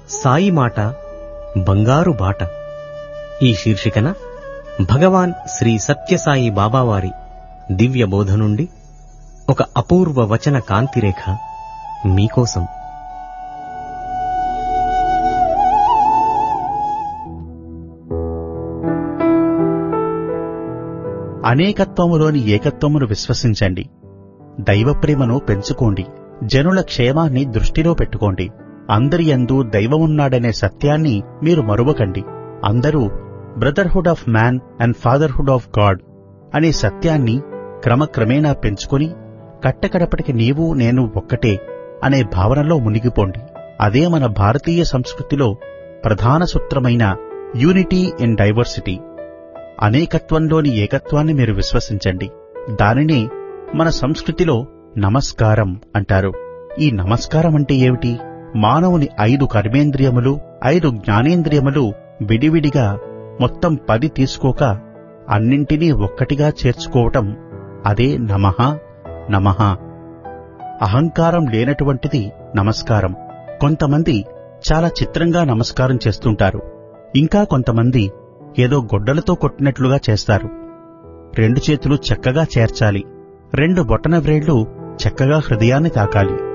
సాయి మాట బంగారు బాట ఈ శీర్షికన భగవాన్ శ్రీ సత్యసాయి బాబావారి దివ్య బోధ నుండి ఒక అపూర్వ వచన కాంతిరేఖ మీకోసం అనేకత్వములోని ఏకత్వమును విశ్వసించండి దైవప్రేమను పెంచుకోండి జనుల క్షేమాన్ని దృష్టిలో పెట్టుకోండి అందరి యందు దైవమున్నాడనే సత్యాన్ని మీరు మరువకండి అందరూ brotherhood of man and fatherhood of God అనే సత్యాన్ని క్రమక్రమేణా పెంచుకొని కట్టకడపటికి నీవు నేను ఒక్కటే అనే భావనలో మునిగిపోండి అదే మన భారతీయ సంస్కృతిలో ప్రధాన సూత్రమైన యూనిటీ ఇన్ డైవర్సిటీ అనేకత్వంలోని ఏకత్వాన్ని మీరు విశ్వసించండి దానినే మన సంస్కృతిలో నమస్కారం అంటారు ఈ నమస్కారం అంటే ఏమిటి మానవుని ఐదు కర్మేంద్రియములు ఐదు జ్ఞానేంద్రియములు విడివిడిగా మొత్తం పది తీసుకోక అన్నింటినీ ఒక్కటిగా చేర్చుకోవటం అదే నమః నమః అహంకారం లేనటువంటిది నమస్కారం కొంతమంది చాలా చిత్రంగా నమస్కారం చేస్తుంటారు ఇంకా కొంతమంది ఏదో గొడ్డలతో కొట్టినట్లుగా చేస్తారు రెండు చేతులు చక్కగా చేర్చాలి రెండు బొటన వ్రేళ్లు చక్కగా హృదయాన్ని తాకాలి